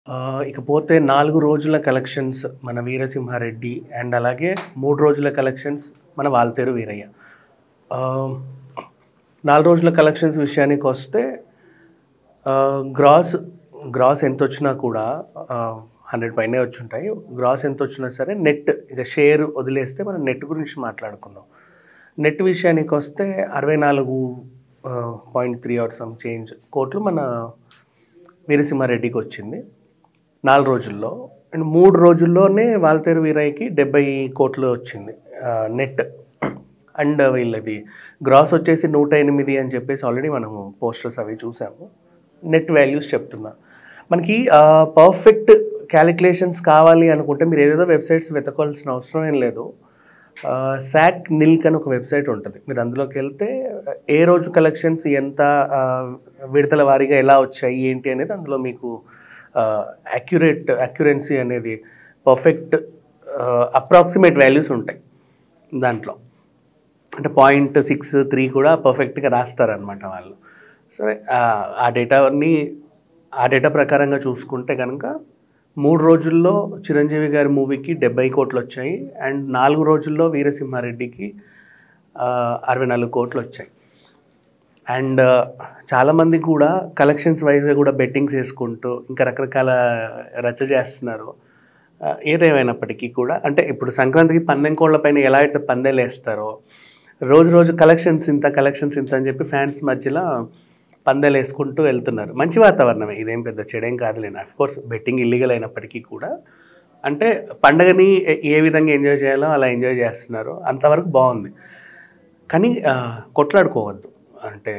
ఆ, ఇకపోతే నాలుగు రోజుల కలెక్షన్స్ మన వీరసింహారెడ్డి అండ్ అలాగే మూడు రోజుల కలెక్షన్స్ మన వాల్తేరు వీరయ్య ఆ, నాలుగు రోజుల కలెక్షన్స్ విషయానికి వస్తే గ్రాస్ గ్రాస్ ఎంత వచ్చినా కూడా హండ్రెడ్ పైనే వచ్చి ఉంటాయి గ్రాస్ ఎంత వచ్చినా సరే నెట్ ఇక షేర్ వదిలేస్తే మనం నెట్ గురించి మాట్లాడుకుందాం నెట్ విషయానికి వస్తే అరవై నాలుగు point three or some change కోట్లు మన వీరసింహారెడ్డికి వచ్చింది నాలుగు రోజుల్లో అండ్ మూడు రోజుల్లోనే వాల్తేరు వీరయ్యకి డెబ్బై కోట్లు వచ్చింది నెట్ అండ్ వీళ్ళది గ్రాస్ వచ్చేసి నూట ఎనిమిది అని చెప్పేసి ఆల్రెడీ మనము పోస్టర్స్ అవి చూసాము నెట్ వాల్యూస్ చెప్తున్నా మనకి పర్ఫెక్ట్ క్యాలిక్యులేషన్స్ కావాలి అనుకుంటే మీరు ఏదేదో వెబ్సైట్స్ వెతకాల్సిన అవసరం ఏం లేదు శాక్ నిల్క్ అని ఒక వెబ్సైట్ ఉంటుంది మీరు అందులోకి వెళ్తే ఏ రోజు కలెక్షన్స్ ఎంత ఆ, విడతల వారీగా ఎలా వచ్చాయి ఏంటి అనేది అందులో మీకు అక్యురేట్ అక్యురెన్సీ అనేది పర్ఫెక్ట్ అప్రాక్సిమేట్ వాల్యూస్ ఉంటాయి దాంట్లో అంటే పాయింట్ సిక్స్ త్రీ కూడా పర్ఫెక్ట్గా రాస్తారనమాట వాళ్ళు సరే ఆ- ఆ డేటాని ఆ డేటా ప్రకారంగా చూసుకుంటే కనుక మూడు రోజుల్లో చిరంజీవి గారి మూవీకి డెబ్బై కోట్లు వచ్చాయి అండ్ నాలుగు రోజుల్లో వీరసింహారెడ్డికి ఆ, అరవై నాలుగు కోట్లు వచ్చాయి అండ్ చాలామంది కూడా కలెక్షన్స్ వైజ్గా కూడా బెట్టింగ్స్ వేసుకుంటూ ఇంకా రకరకాల రచ్చ చేస్తున్నారు ఆ, ఏదేమైనప్పటికీ కూడా అంటే ఇప్పుడు సంక్రాంతికి పందెం కోళ్ళ పైన ఎలా అయితే పందేలు వేస్తారో రోజు రోజు కలెక్షన్స్ ఇంత కలెక్షన్స్ ఇంత అని చెప్పి ఫ్యాన్స్ మధ్యలో పందేలు వేసుకుంటూ వెళ్తున్నారు మంచి వాతావరణమే ఇదేం పెద్ద చెడేం కాదులేండి అఫ్ కోర్స్ బెట్టింగ్ ఇల్లీగల్ అయినప్పటికీ కూడా అంటే పండగని ఏ- ఏ విధంగా ఎంజాయ్ చేయాలో అలా ఎంజాయ్ చేస్తున్నారు అంతవరకు బాగుంది కానీ ఆ, కొట్లాడుకోవద్దు అంటే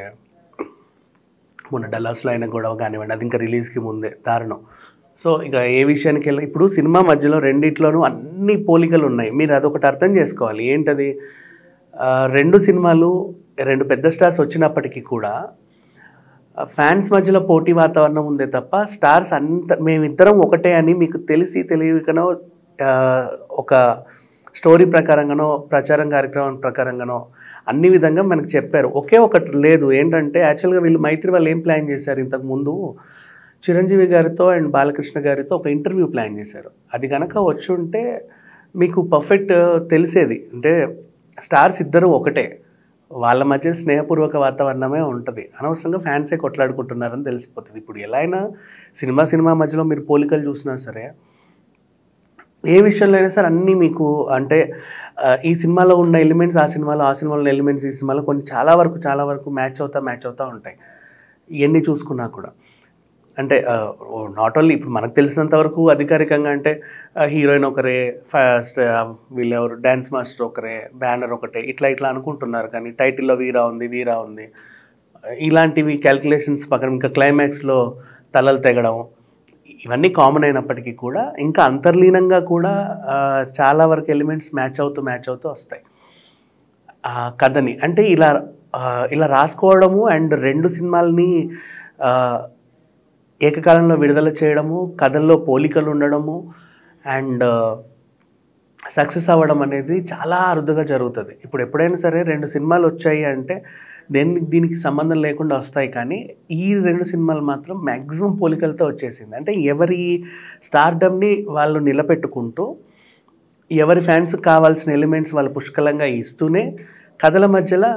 మొన్న డల్లాస్లో అయిన గొడవ కానివ్వండి అది ఇంకా రిలీజ్కి ముందే దారుణం సో ఇక ఏ విషయానికి వెళ్ళి ఇప్పుడు సినిమా మధ్యలో రెండిట్లోనూ అన్ని పోలికలు ఉన్నాయి మీరు అదొకటి అర్థం చేసుకోవాలి ఏంటది ఆ, రెండు సినిమాలు రెండు పెద్ద స్టార్స్ వచ్చినప్పటికీ కూడా ఫ్యాన్స్ మధ్యలో పోటీ వాతావరణం ఉందే తప్ప స్టార్స్ అంత మేమిద్దరం ఒకటే అని మీకు తెలిసి తెలియకనో ఆ, ఒక స్టోరీ ప్రకారంగానో ప్రచారం కార్యక్రమం ప్రకారంగానో అన్ని విధంగా మనకు చెప్పారు ఒకే ఒకటి లేదు ఏంటంటే యాక్చువల్గా వీళ్ళు మైత్రి వాళ్ళు ఏం ప్లాన్ చేశారు ఇంతకు ముందు చిరంజీవి గారితో అండ్ బాలకృష్ణ గారితో ఒక ఇంటర్వ్యూ ప్లాన్ చేశారు అది కనుక వచ్చి ఉంటే మీకు పర్ఫెక్ట్ తెలిసేది అంటే స్టార్స్ ఇద్దరు ఒకటే వాళ్ళ మధ్య స్నేహపూర్వక వాతావరణమే ఉంటుంది అనవసరంగా ఫ్యాన్సే కొట్లాడుకుంటున్నారని తెలిసిపోతుంది ఇప్పుడు ఎలా అయినా సినిమా సినిమా మధ్యలో మీరు పోలికలు చూసినా సరే ఏ విషయంలో అయినా సరే అన్నీ మీకు అంటే ఆ, ఈ సినిమాలో ఉన్న ఎలిమెంట్స్ ఆ సినిమాలో ఆ సినిమాలో ఉన్న ఎలిమెంట్స్ ఈ సినిమాలో కొన్ని చాలా వరకు చాలా వరకు మ్యాచ్ అవుతా మ్యాచ్ అవుతూ ఉంటాయి ఇవన్నీ చూసుకున్నా కూడా అంటే నాట్ ఓన్లీ ఇప్పుడు మనకు తెలిసినంత వరకు అధికారికంగా అంటే హీరోయిన్ ఒకరే ఫస్ట్ వీళ్ళెవరు డ్యాన్స్ మాస్టర్ ఒకరే బ్యానర్ ఒకటే ఇట్లా ఇట్లా అనుకుంటున్నారు కానీ టైటిల్లో వీరా ఉంది వీరా ఉంది ఇలాంటివి క్యాల్కులేషన్స్ పక్కన ఇంకా క్లైమాక్స్లో తలలు తెగడం ఇవన్నీ కామన్ అయినప్పటికీ కూడా ఇంకా అంతర్లీనంగా కూడా ఆ, చాలా వరకు ఎలిమెంట్స్ మ్యాచ్ అవుతూ మ్యాచ్ అవుతూ వస్తాయి ఆ కథని అంటే ఇలా ఆ, ఇలా రాసుకోవడము అండ్ రెండు సినిమాలని ఆ, ఏకకాలంలో విడుదల చేయడము కథల్లో పోలికలు ఉండడము అండ్ సక్సెస్ అవ్వడం అనేది చాలా అరుదుగా జరుగుతుంది ఇప్పుడు ఎప్పుడైనా సరే రెండు సినిమాలు వచ్చాయి అంటే దేని దీనికి సంబంధం లేకుండా వస్తాయి కానీ ఈ రెండు సినిమాలు మాత్రం మ్యాక్సిమం పోలికలతో వచ్చేసింది అంటే ఎవరి స్టార్డమ్ని వాళ్ళు నిలబెట్టుకుంటూ ఎవరి ఫ్యాన్స్ కావాల్సిన ఎలిమెంట్స్ వాళ్ళు పుష్కలంగా ఇస్తూనే కథల మధ్యలో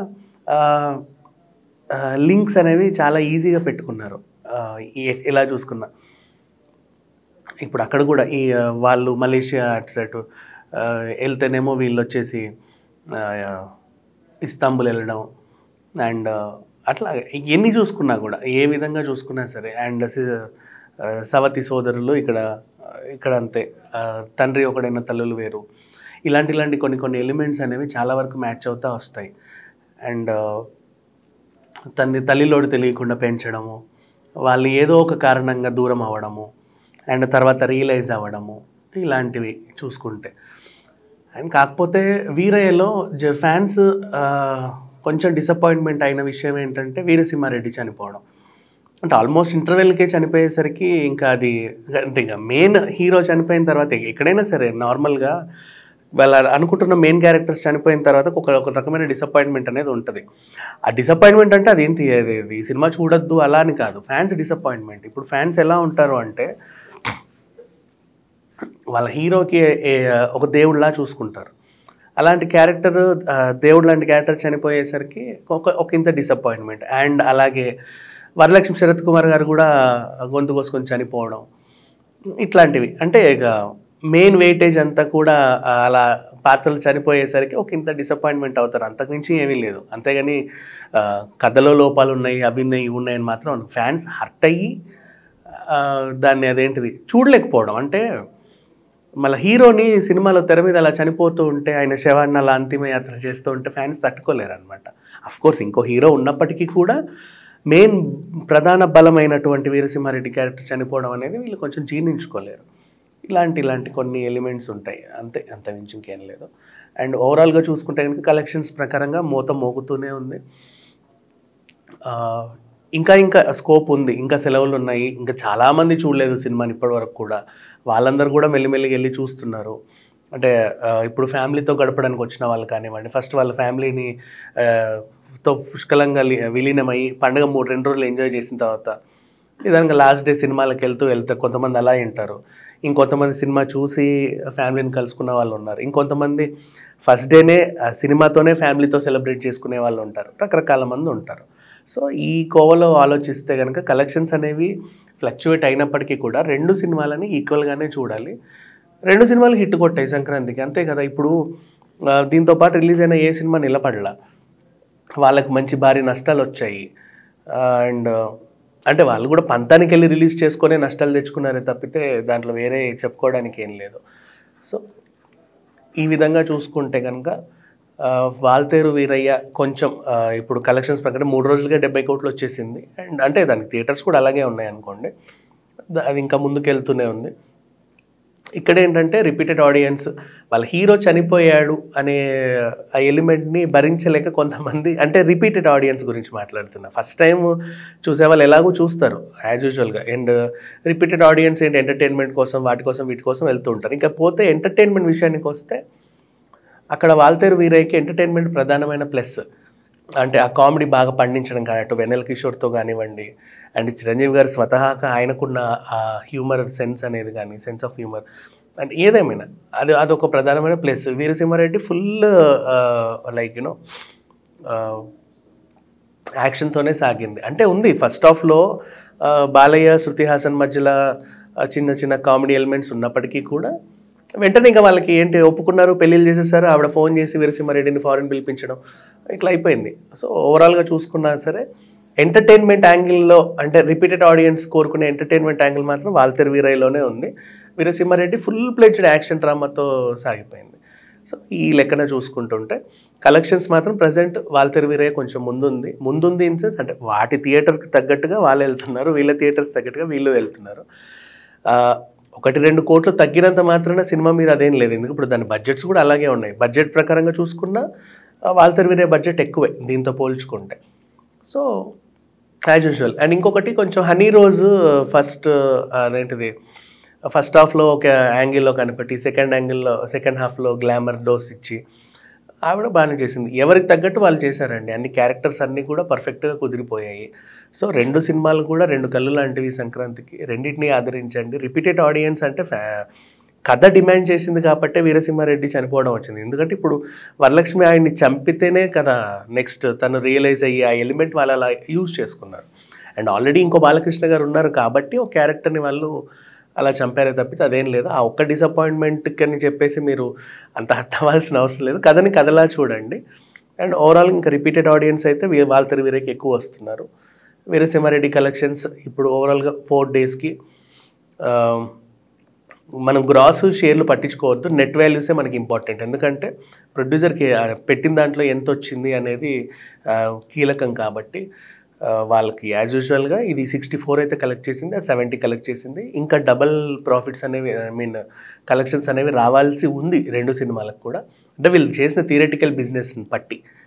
లింక్స్ అనేవి చాలా ఈజీగా పెట్టుకున్నారు ఆ, ఎ- ఎలా చూసుకున్నా ఇప్పుడు అక్కడ కూడా ఈ ఆ, వాళ్ళు మలేషియా అటు సైడ్ ఆ, వెళ్తేనేమో వీళ్ళు వచ్చేసి ఆ, ఇస్తాంబుల్ వెళ్ళడం అండ్ అట్లా ఎన్ని చూసుకున్నా కూడా ఏ విధంగా చూసుకున్నా సరే అండ్ సవతి సోదరులు ఇక్కడ ఇక్కడ అంతే ఆ, తండ్రి ఒకడైన తల్లులు వేరు ఇలాంటి ఇలాంటి కొన్ని కొన్ని ఎలిమెంట్స్ అనేవి చాలా వరకు మ్యాచ్ అవుతూ వస్తాయి అండ్ తన్ని తల్లిలోడు తెలియకుండా పెంచడము వాళ్ళు ఏదో ఒక కారణంగా దూరం అవ్వడము అండ్ తర్వాత రియలైజ్ అవ్వడము ఇలాంటివి చూసుకుంటే అండ్ కాకపోతే వీరయ్యలో జ ఫ్యాన్స్ కొంచెం డిసప్పాయింట్మెంట్ అయిన విషయం ఏంటంటే వీరసింహారెడ్డి చనిపోవడం అంటే ఆల్మోస్ట్ ఇంటర్వెల్కే చనిపోయేసరికి ఇంకా అది అంటే ఇంకా మెయిన్ హీరో చనిపోయిన తర్వాత ఎక్కడైనా సరే నార్మల్గా వాళ్ళ అనుకుంటున్న మెయిన్ క్యారెక్టర్స్ చనిపోయిన తర్వాత ఒక ఒక రకమైన డిసప్పాయింట్మెంట్ అనేది ఉంటుంది ఆ డిసప్పాయింట్మెంట్ అంటే అదేంటి అది ఈ సినిమా చూడొద్దు అలా అని కాదు ఫ్యాన్స్ డిసప్పాయింట్మెంట్ ఇప్పుడు ఫ్యాన్స్ ఎలా ఉంటారు అంటే వాళ్ళ హీరోకి ఏ- ఒక దేవుడిలా చూసుకుంటారు అలాంటి క్యారెక్టర్ దేవుడు లాంటి క్యారెక్టర్ చనిపోయేసరికి ఒక ఒక ఇంత డిసప్పాయింట్మెంట్ అండ్ అలాగే వరలక్ష్మి శరత్ కుమార్ గారు కూడా గొంతు కోసుకొని చనిపోవడం ఇట్లాంటివి అంటే ఇక మెయిన్ వెయిటేజ్ అంతా కూడా ఆ, అలా పాత్రలు చనిపోయేసరికి ఒక ఇంత డిసప్పాయింట్మెంట్ అవుతారు అంతకుమించి ఏమీ లేదు అంతేగాని ఆ, కథలో లోపాలు ఉన్నాయి అవి ఉన్నాయి ఇవి ఉన్నాయని మాత్రం ఫ్యాన్స్ హర్ట్ అయ్యి ఆ, దాన్ని అదేంటిది చూడలేకపోవడం అంటే మళ్ళీ హీరోని సినిమాలో తెర మీద అలా చనిపోతూ ఉంటే ఆయన శవాన్ని అలా అంతిమయాత్ర చేస్తూ ఉంటే ఫ్యాన్స్ తట్టుకోలేరు అనమాట కోర్స్ ఇంకో హీరో ఉన్నప్పటికీ కూడా మెయిన్ ప్రధాన బలమైనటువంటి వీరసింహారెడ్డి క్యారెక్టర్ చనిపోవడం అనేది వీళ్ళు కొంచెం జీర్ణించుకోలేరు ఇలాంటి ఇలాంటి కొన్ని ఎలిమెంట్స్ ఉంటాయి అంతే అంత మించి ఇంకేం లేదు అండ్ ఓవరాల్గా చూసుకుంటే కనుక కలెక్షన్స్ ప్రకారంగా మూత మోగుతూనే ఉంది ఆ, ఇంకా ఇంకా స్కోప్ ఉంది ఇంకా సెలవులు ఉన్నాయి ఇంకా చాలామంది చూడలేదు సినిమాని ఇప్పటివరకు కూడా వాళ్ళందరూ కూడా మెల్లిమెల్లిగా వెళ్ళి చూస్తున్నారు అంటే ఆ, ఇప్పుడు ఫ్యామిలీతో గడపడానికి వచ్చిన వాళ్ళు కానివ్వండి ఫస్ట్ వాళ్ళ ఫ్యామిలీని ఆ, తో పుష్కలంగా లి- విలీనమై పండుగ మూడు రెండు రోజులు ఎంజాయ్ చేసిన తర్వాత నిదానంగా లాస్ట్ డే సినిమాలకు వెళ్తూ వెళ్తే కొంతమంది అలా వింటారు ఇంకొంతమంది సినిమా చూసి ఫ్యామిలీని కలుసుకున్న వాళ్ళు ఉన్నారు ఇంకొంతమంది ఫస్ట్ డేనే ఆ సినిమాతోనే ఫ్యామిలీతో సెలబ్రేట్ చేసుకునే వాళ్ళు ఉంటారు రకరకాల మంది ఉంటారు సో ఈ కోవలో ఆలోచిస్తే కనుక కలెక్షన్స్ అనేవి ఫ్లక్చువేట్ అయినప్పటికీ కూడా రెండు సినిమాలని ఈక్వల్గానే చూడాలి రెండు సినిమాలు హిట్ కొట్టాయి సంక్రాంతికి అంతే కదా ఇప్పుడు ఆ, దీంతో పాటు రిలీజ్ అయిన ఏ సినిమా నిలబడలా వాళ్ళకి మంచి భారీ నష్టాలు వచ్చాయి అండ్ అంటే వాళ్ళు కూడా పంతానికి వెళ్ళి రిలీజ్ చేసుకొని నష్టాలు తెచ్చుకున్నారే తప్పితే దాంట్లో వేరే చెప్పుకోవడానికి ఏం లేదు సో ఈ విధంగా చూసుకుంటే కనుక ఆ, వాల్తేరు వీరయ్య కొంచెం ఆ, ఇప్పుడు కలెక్షన్స్ ప్రకారం మూడు రోజులుగా డెబ్బై కోట్లు వచ్చేసింది అండ్ అంటే దానికి థియేటర్స్ కూడా అలాగే ఉన్నాయి అనుకోండి ద- అది ఇంకా ముందుకు వెళ్తూనే ఉంది ఇక్కడ ఏంటంటే రిపీటెడ్ ఆడియన్స్ వాళ్ళ హీరో చనిపోయాడు అనే ఆ ఎలిమెంట్ని భరించలేక కొంతమంది అంటే రిపీటెడ్ ఆడియన్స్ గురించి మాట్లాడుతున్నా ఫస్ట్ టైం చూసే వాళ్ళు ఎలాగో చూస్తారు యాజ్ యూజువల్గా అండ్ రిపీటెడ్ ఆడియన్స్ ఏంటి ఎంటర్టైన్మెంట్ కోసం వాటి కోసం వీటి కోసం వెళ్తూ ఉంటారు ఇంకా పోతే ఎంటర్టైన్మెంట్ విషయానికి వస్తే అక్కడ వాల్తేరు వీరయ్యకి ఎంటర్టైన్మెంట్ ప్రధానమైన ప్లస్ అంటే ఆ కామెడీ బాగా పండించడం కానీ అటు వెన్నెల కిషోర్తో కానివ్వండి అండ్ చిరంజీవి గారు స్వతహాగా ఆయనకున్న ఆ హ్యూమర్ సెన్స్ అనేది కానీ సెన్స్ ఆఫ్ హ్యూమర్ అండ్ ఏదేమైనా అది అదొక ప్రధానమైన plus Veera Simha Reddy full like you know యాక్షన్తోనే సాగింది అంటే ఉంది ఫస్ట్ హాఫ్లో బాలయ్య శృతి హాసన్ మధ్యలో ఆ, చిన్న చిన్న కామెడీ ఎలిమెంట్స్ ఉన్నప్పటికీ కూడా వెంటనే ఇంకా వాళ్ళకి ఏంటి ఒప్పుకున్నారు పెళ్ళిళ్ళు చేసేసారు ఆవిడ ఫోన్ చేసి వీరసింహారెడ్డిని ఫారెన్ పిలిపించడం ఇట్లా అయిపోయింది సో ఓవరాల్గా చూసుకున్నా సరే ఎంటర్టైన్మెంట్ యాంగిల్లో అంటే రిపీటెడ్ ఆడియన్స్ కోరుకునే ఎంటర్టైన్మెంట్ యాంగిల్ మాత్రం వాల్తెర్ వీరయ్యలోనే ఉంది వీరసింహారెడ్డి ఫుల్ ప్లేజ్డ్ యాక్షన్ డ్రామాతో సాగిపోయింది సో ఈ లెక్కన చూసుకుంటుంటే కలెక్షన్స్ మాత్రం ప్రజెంట్ వాల్తెర్ వీరయ్య కొంచెం ముందుంది ముందుంది ఇన్ సెన్స్ అంటే వాటి థియేటర్కి తగ్గట్టుగా వాళ్ళు వెళ్తున్నారు వీళ్ళ థియేటర్స్ తగ్గట్టుగా వీళ్ళు వెళ్తున్నారు ఆ, ఒకటి రెండు కోట్లు తగ్గినంత మాత్రాన సినిమా మీద అదేం లేదు ఎందుకు ఇప్పుడు దాని బడ్జెట్స్ కూడా అలాగే ఉన్నాయి బడ్జెట్ ప్రకారంగా చూసుకున్నా ఆ, వాల్తెర్ వీరయ్య బడ్జెట్ ఎక్కువే దీంతో పోల్చుకుంటే సో యాజ్ యూజువల్ అండ్ ఇంకొకటి కొంచెం హనీ రోజు ఫస్ట్ అదేంటిది ఫస్ట్ హాఫ్లో ఒక యాంగిల్లో కనిపెట్టి సెకండ్ యాంగిల్లో సెకండ్ హాఫ్లో గ్లామర్ డోస్ ఇచ్చి ఆవిడ బాగానే చేసింది ఎవరికి తగ్గట్టు వాళ్ళు చేశారండి అన్ని క్యారెక్టర్స్ అన్నీ కూడా పర్ఫెక్ట్గా కుదిరిపోయాయి సో రెండు సినిమాలు కూడా రెండు కళ్ళు లాంటివి సంక్రాంతికి రెండింటినీ ఆదరించండి రిపీటెడ్ ఆడియన్స్ అంటే ఫ్యా- కథ డిమాండ్ చేసింది కాబట్టే వీరసింహారెడ్డి చనిపోవడం వచ్చింది ఎందుకంటే ఇప్పుడు వరలక్ష్మి ఆయన్ని చంపితేనే కదా నెక్స్ట్ తను రియలైజ్ అయ్యి ఆ ఎలిమెంట్ వాళ్ళు అలా యూజ్ చేసుకున్నారు అండ్ ఆల్రెడీ ఇంకో బాలకృష్ణ గారు ఉన్నారు కాబట్టి ఒక క్యారెక్టర్ని వాళ్ళు అలా చంపారే తప్పితే అదేం లేదు ఆ ఒక్క డిసప్పాయింట్మెంట్కి అని చెప్పేసి మీరు అంత హట్ అవ్వాల్సిన అవసరం లేదు కథని కథలా చూడండి అండ్ ఓవరాల్ ఇంకా రిపీటెడ్ ఆడియన్స్ అయితే వీ- వాళ్ళ వీరకి ఎక్కువ వస్తున్నారు వీరసింహారెడ్డి కలెక్షన్స్ ఇప్పుడు ఓవరాల్గా ఫోర్ డేస్కి మనం గ్రాస్ షేర్లు పట్టించుకోవద్దు నెట్ వాల్యూసే మనకి ఇంపార్టెంట్ ఎందుకంటే ప్రొడ్యూసర్కి ఆ, పెట్టిన దాంట్లో ఎంత వచ్చింది అనేది ఆ, కీలకం కాబట్టి ఆ, వాళ్ళకి యాజ్ యూజువల్గా ఇది సిక్స్టీ ఫోర్ అయితే కలెక్ట్ చేసింది సెవెంటీ కలెక్ట్ చేసింది ఇంకా డబల్ ప్రాఫిట్స్ అనేవి ఐ మీన్ కలెక్షన్స్ అనేవి రావాల్సి ఉంది రెండు సినిమాలకు కూడా అంటే వీళ్ళు చేసిన థియరటికల్ బిజినెస్ని బట్టి